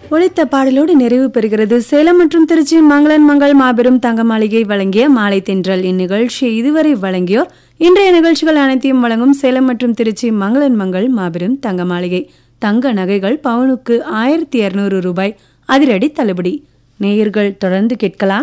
ஒழித்த பாடலோடு நிறைவு பெறுகிறது சேலம் மற்றும் திருச்சி மங்களன் மங்கள் மாபெரும் தங்க மாளிகை வழங்கிய மாலை தென்றல் இந்நிகழ்ச்சியை இதுவரை வழங்கியோர் இன்றைய நிகழ்ச்சிகள் அனைத்தையும் வழங்கும் சேலம் மற்றும் திருச்சி மங்களன் மங்கள் மாபெரும் தங்க மாளிகை தங்க நகைகள் பவுனுக்கு ஆயிரத்தி இருநூறு ரூபாய் அதிரடி தள்ளுபடி நேயர்கள் தொடர்ந்து கேட்கலாம்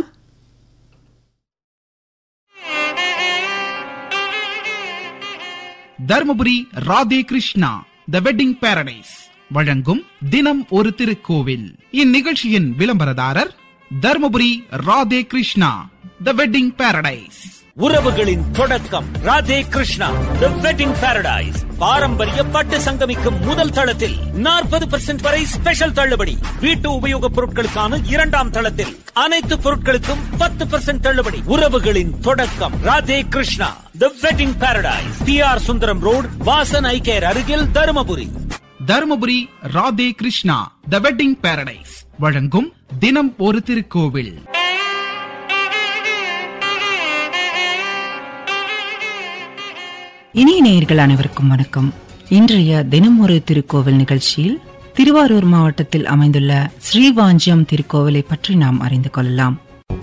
Dharmapuri Radhe Krishna the wedding paradise வழங்கும் தினம் ஒரு திருக்கோவில் இந்நிகழ்ச்சியின் விளம்பரதாரர் Dharmapuri Radhe Krishna the wedding paradise உறவுகளின் தொடக்கம் Radhe Krishna the wedding paradise பாரம்பரிய பட்டு சங்கமிக்கும் முதல் தளத்தில் நாற்பது பெர்சென்ட் வரை ஸ்பெஷல் தள்ளுபடி வீட்டு உபயோகப் பொருட்களுக்கான இரண்டாம் தளத்தில் அனைத்து பொருட்களுக்கும் பத்து பெர்சென்ட் தள்ளுபடி உறவுகளின் தொடக்கம் Radhe Krishna the wedding paradise T R Sundaram road Vasan eye care அருகில் Dharmapuri Dharmapuri Radhe Krishna the wedding paradise வழங்கும் தினம் ஒரு திருக்கோவில் இனிய நேயர்கள் அனைவருக்கும் வணக்கம் இன்றைய தினம் ஒரு திருக்கோவில் நிகழ்ச்சியில் திருவாரூர் மாவட்டத்தில் அமைந்துள்ள ஸ்ரீவாஞ்சியம் திருக்கோவிலை பற்றி நாம் அறிந்து கொள்ளலாம்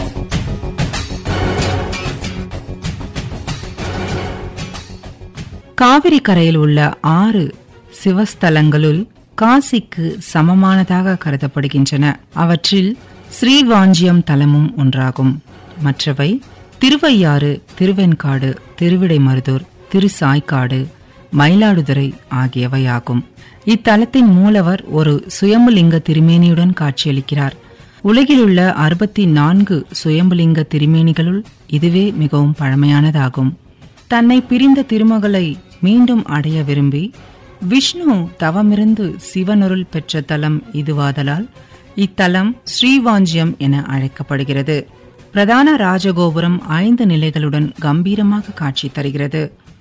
காவிரி கரையில் உள்ள ஆறு சிவஸ்தலங்களுள் காசிக்கு சமமானதாக கருதப்படுகின்றன அவற்றில் ஸ்ரீவாஞ்சியம் தலமும் ஒன்றாகும் மற்றவை திருவையாறு திருவெண்காடு திருவிடைமருதூர் திருசாய்க்காடு மயிலாடுதுறை ஆகியவையாகும் இத்தலத்தின் மூலவர் ஒரு சுயம்புலிங்க திருமேனியுடன் காட்சியளிக்கிறார் உலகிலுள்ள அறுபத்தி நான்கு சுயம்புலிங்க திருமேனிகளுள் இதுவே மிகவும் பழமையானதாகும் தன்னை பிரிந்த திருமகளை மீண்டும் அடைய விரும்பி விஷ்ணு தவமிருந்து சிவனருள் பெற்ற தலம் இதுவாதலால் இத்தலம் ஸ்ரீவாஞ்சியம் என அழைக்கப்படுகிறது பிரதான ராஜகோபுரம் ஐந்து நிலைகளுடன் கம்பீரமாக காட்சி தருகிறது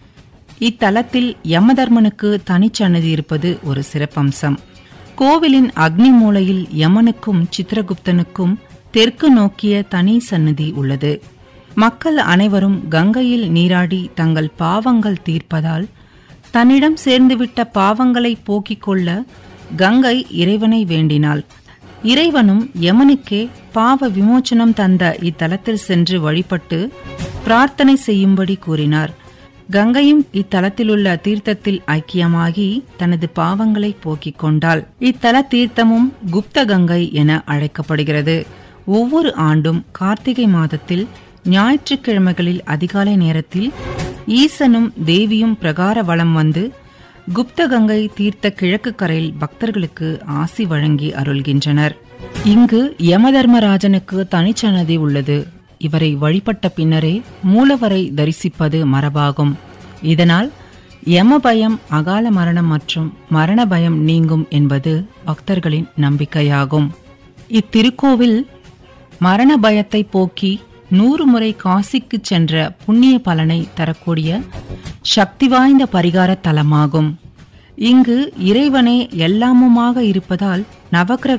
இத்தலத்தில் யமதர்மனுக்கு தனிச்சன்னதி இருப்பது ஒரு சிறப்பம்சம் கோவிலின் அக்னி மூலையில் யமனுக்கும் சித்திரகுப்தனுக்கும் தெற்கு நோக்கிய தனி சன்னதி உள்ளது மக்கள் அனைவரும் கங்கையில் நீராடி தங்கள் பாவங்கள் தீர்ப்பதால் தன்னிடம் சேர்ந்துவிட்ட பாவங்களை போக்கிக் கொள்ள கங்கை இறைவனை வேண்டினாள் இறைவனும் யமனுக்கே பாவ விமோச்சனம் தந்த இத்தலத்தில் சென்று வழிபட்டு பிரார்த்தனை செய்யும்படி கூறினார் கங்கையும் இத்தலத்திலுள்ள தீர்த்தத்தில் ஐக்கியமாகி தனது பாவங்களை போக்கிக் கொண்டாள் இத்தல தீர்த்தமும் குப்த கங்கை என அழைக்கப்படுகிறது ஒவ்வொரு ஆண்டும் கார்த்திகை மாதத்தில் ஞாயிற்றுக்கிழமைகளில் அதிகாலை நேரத்தில் ஈசனும் தேவியும் பிரகார வலம் வந்து குப்த கங்கை தீர்த்த கிழக்கு கரையில் பக்தர்களுக்கு ஆசி வழங்கி அருள்கின்றனர் இங்கு யமதர்மராஜனுக்கு தனிச்சன்னதி உள்ளது இவரை வழிபட்ட பின்னரே மூலவரை தரிசிப்பது மரபாகும் இதனால் யம பயம் அகால மரணம் மற்றும் மரண பயம் நீங்கும் என்பது பக்தர்களின் நம்பிக்கையாகும் இத்திருக்கோவில் மரண பயத்தை போக்கி நூறு முறை காசிக்கு சென்ற புண்ணிய பலனை தரக்கூடிய சக்தி வாய்ந்த பரிகார தலமாகும் இங்கு இறைவனே எல்லாமுமாக இருப்பதால் நவக்கிரக